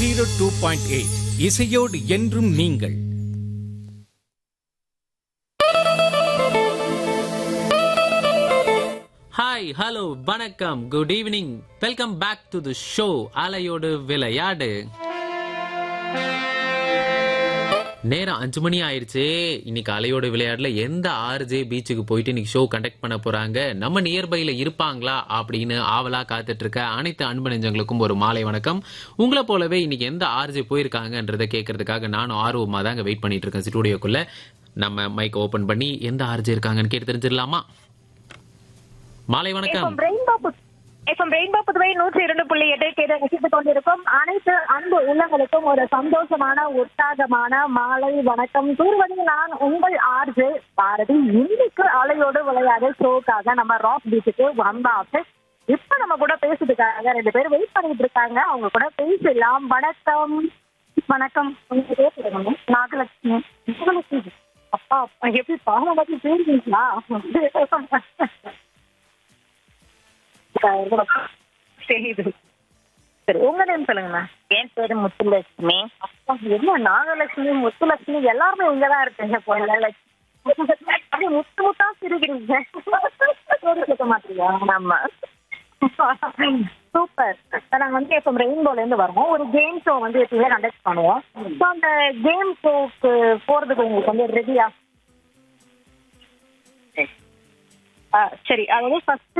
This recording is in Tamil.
ஜீரோ டூ பாயிண்ட் எயிட் இசையோடு என்றும் நீங்கள் ஹாய் ஹலோ வணக்கம் good evening welcome back to the show அலையோடு விளையாடு நேரம் அஞ்சு மணி ஆயிருச்சு இன்னைக்கு அலையோட விளையாடுல எந்த ஆர்ஜே பீச்சுக்கு போயிட்டு இன்னைக்கு ஷோ கண்டக்ட் பண்ண போறாங்க நம்ம நியர்பைல இருப்பாங்களா அப்படின்னு ஆவலா காத்துட்டு இருக்க அனைத்து அன்பு நெஞ்சங்களுக்கும் ஒரு மாலை வணக்கம் உங்களை போலவே இன்னைக்கு எந்த ஆர்ஜே போயிருக்காங்கன்றதை கேட்கறதுக்காக நானும் ஆர்வமா தாங்க வெயிட் பண்ணிட்டு இருக்கேன் ஸ்டுடியோக்குள்ள நம்ம மைக் ஓபன் பண்ணி எந்த ஆர்ஜே இருக்காங்கன்னு கேட்டு தெரிஞ்சிடலாமா மாலை வணக்கம் எஃப்எம் ரெயின்போ புத்- எஃப்எம் ரெயின்போ புதுவை நூற்றி இரண்டு புள்ளி எட்டு கேட்டு ரசித்துக் கொண்டிருக்கும் அனைத்து அன்பு உள்ளங்களுக்கும் ஒரு சந்தோஷமான உற்சாகமான மாலை வணக்கம் கூறுவது நான் உங்கள் ஆர்ஜே பாரதி இன்னைக்கு அலையோடு விளையாடு ஷோக்காக நம்ம ராக் பீச்சுக்கு வந்தாச்சு இப்ப நம்ம கூட பேசுறதுக்காக ரெண்டு பேரும் வெயிட் பண்ணிட்டு இருக்காங்க அவங்க கூட பேசலாம் வணக்கம் வணக்கம் உங்க பேர் சொல்லுங்க நாகலட்சுமி நாகலட்சுமி அப்பா அப்பா, எப்படி பாவம் பேருங்களா தெரியுது சரி உங்க நேம் சொல்லுங்கண்ணா என் பேரு முத்துலட்சுமி அப்பா, என்ன நாகலட்சுமி முத்துலட்சுமி எல்லாருமே இங்கதான் இருக்கீங்க போல அப்படியே முத்து முத்தா சிரிக்கிறீங்க சோறு கேட்க மாட்டீங்க ஆமா சூப்பர் நாங்க வந்து இப்போ ரெயின்போல இருந்து வருவோம் ஒரு கேம் ஷோ வந்து எப்பயுமே கண்டக்ட் பண்ணுவோம் ஸோ அந்த கேம் ஷோக்கு போறதுக்கு உங்களுக்கு வந்து ரெடியா சரி அதாவது ஃபர்ஸ்ட்